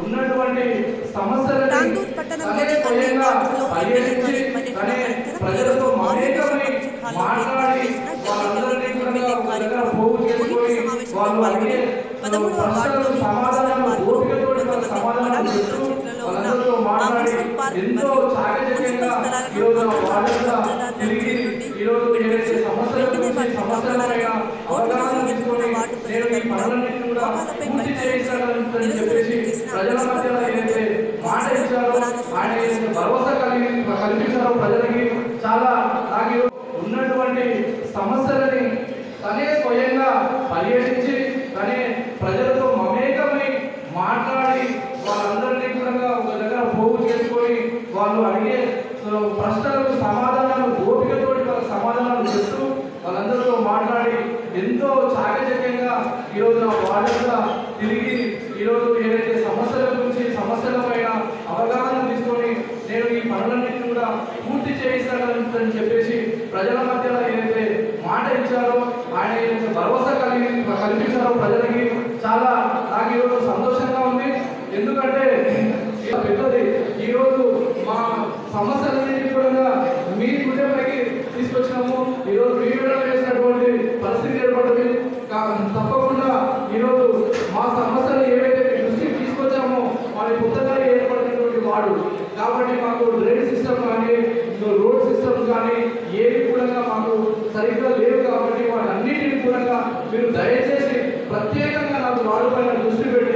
ఉన్నటువంటి సమస్యలని తాండూర్ పట్టణంలోని తనే అన్ని స్వయంగా వార్డుల్లో పర్యటించి ఎమ్మెల్యే తనే పర్యటన ప్రజలతో అనంతరం మమేకమై ఈరోజు మాట్లాడి వాళ్ళందరినీ కూడా ఒక దగ్గర పోగు చేసుకొని వాళ్ళు అడిగే పదమూడవ వార్డులో ప్రశ్నలకు సమాధానాలు ఓపికతోటి వాళ్ళ సమాధానాలు చెప్తూ వాళ్ళందరితో మాట్లాడి ఎంతో చాకచక్యంగా ఈరోజు ఆ వార్డుగా తిరిగి ఈరోజు ఏదైతే సమస్యల గురించి సమస్యలపైన అవగాహన తీసుకొని నేను ఈ పనులన్నింటినీ కూడా పూర్తి చేయించాలని చెప్పేసి ప్రజల మధ్య ఏదైతే మాట ఇచ్చారో ఆయన ఏదైతే భరోసా కలిగి కల్పించారో ప్రజలకి చాలా నాకు ఈరోజు ఉన్నటువంటి సమస్యలని తనే స్వయంగా పర్యటించి తనే ప్రజలతో మమేకమై మాట్లాడి వాళ్ళందరినీ కూడా ఒక దగ్గర పోగు చేసుకొని వాళ్ళు అడిగే సో, ప్రశ్నలకు సమాధానాలు ఓపికతోటి వాళ్ళ సమాధానాలు చెప్తూ వాళ్ళందరితో మాట్లాడి ఎంతో చాకచక్యంగా ఈరోజు ఆ వార్డుగా తిరిగి ఈరోజు ఏదైతే సమస్యల గురించి సమస్యల పైన అవగాహన తీసుకొని నేను ఈ పనులన్నింటినీ కూడా పూర్తి చేయిస్తానని చెప్పేసి ప్రజల మధ్యలో ఏదైతే మాట ఇచ్చారో ఆయన ఏదైతే భరోసా కలిగి కల్పించారో ప్రజలకి చాలా నాకు ఈరోజు సంతోషంగా ఉంది ఎందుకంటే ఇది పెద్దది ఈరోజు మా సమస్యలన్నింటినీ కూడా మీ గుండెపైకి తీసుకొచ్చినాము ఈరోజు మీ మీద వేసినటువంటి పరిస్థితి ఏర్పడింది కా- తప్పకుండా ఈరోజు మా సమస్యలు ఏవైతే మీ దృష్టికి తీసుకొచ్చామో వారి కొత్తగా ఏర్పడినటువంటి వాడు కాబట్టి మాకు డ్రైన్ సిస్టమ్ కానీ రోడ్ సిస్టమ్ కానీ ఏవి కూడా మాకు సరిగ్గా లేవు కాబట్టి వాటన్నిటిని కూడా మీరు దయచేసి ప్రత్యేకంగా నాకు వాడి పైన దృష్టి పెట్టి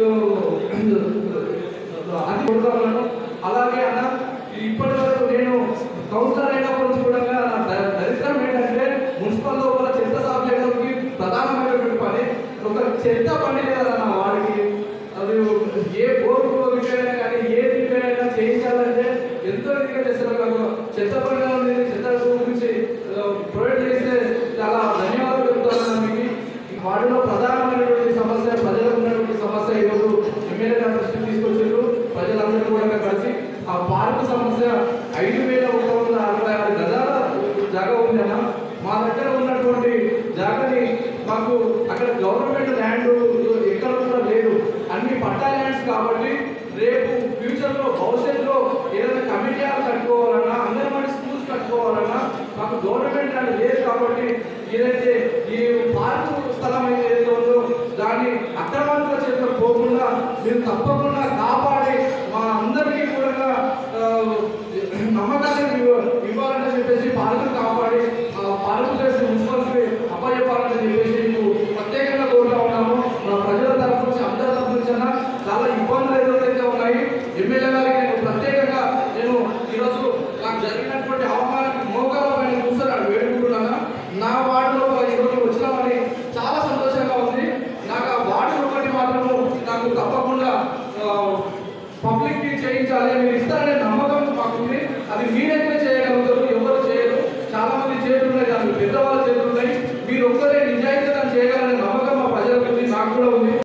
ఆ, అది కొడతాను అలాగే అన్న ఇప్పటి వరకు నేను కౌన్సిలర్ అయినప్పటి నుంచి కూడా నా ద- దరిద్రం ఏంటంటే మున్సిపల్ లోపల చెత్త సాగు చేయడానికి ప్రధానమైనటువంటి పని ఒక చెత్త పని లేదా నా వాడికి అది ఏ బోర్డు రిపేర్ అయినా కానీ ఏ రిపేర్ అయినా చేయించాలంటే ఎంతో ఇదిగా చేస్తారు నాకు చెత్త పని ఉంది చెత్త గురించి ప్రొవైడ్ చేస్తే చాలా ధన్యవాదాలు చెప్తాను మీకు ఈ వార్డులో ప్రధానమైనటువంటి సమస్య ప్రజలకు ఉన్నటువంటి సమస్య ఈరోజు ఎమ్మెల్యే గారి దృష్టికి తీసుకొచ్చారు ప్రజలందరూ కూడా కలిసి ఆ పార్కు సమస్య ఐదు వేల ఒక వందల అరవై ఆరు గజాల జాగా ఉందన్న మా దగ్గర ఉన్నటువంటి జాగాని మాకు అక్కడ గవర్నమెంట్ ల్యాండ్ ఎక్కడ కూడా లేదు అన్ని పట్టా ల్యాండ్స్ కాబట్టి రేపు ఫ్యూచర్ లో భవిష్యత్తులో ఏదైనా కమిటీ హాల్ కట్టుకోవాలన్నా అంగన్వాడీ స్కూల్స్ కట్టుకోవాలన్నా మాకు గవర్నమెంట్ ల్యాండ్ లేదు కాబట్టి ఏదైతే ఈ పార్కు స్థలం ఏదైతే ఉందో దాన్ని అక్రమాలుగా చేత పోకుండా మీరు తప్పకుండా కాపాడి మా అందరికీ కూడా ఆ, నమ్మకాన్ని ఇవ్వ- ఇవ్వాలని చెప్పేసి పార్కు కాపాడి ఆ పార్కు చేసి మున్సిపాలిటీ అప్పచెప్పాలని చెప్పేసి మీకు ప్రత్యేకంగా కోరుతా ఉన్నాము మా ప్రజల తరఫు నుంచి అందరి తరఫు నుంచి అన్న చాలా ఇబ్బందులు ఏదైతే ఉన్నాయి ఎమ్మెల్యే గారికి నేను ప్రత్యేకంగా నేను ఈరోజు నాకు జరిగినటువంటి అవమానానికి మోకాల పైన కూర్చొని వేడుకుంటున్నాను నా వార్డులో ఈరోజు వచ్చినామని చాలా సంతోషంగా ఉంది నాకు ఆ వార్డు ఒకటి మాత్రము నాకు తప్పకుండా పబ్లిక్ కి చేయించాలి మీరు ఇస్తారనే నమ్మకం మాకుంది అది మీరైతే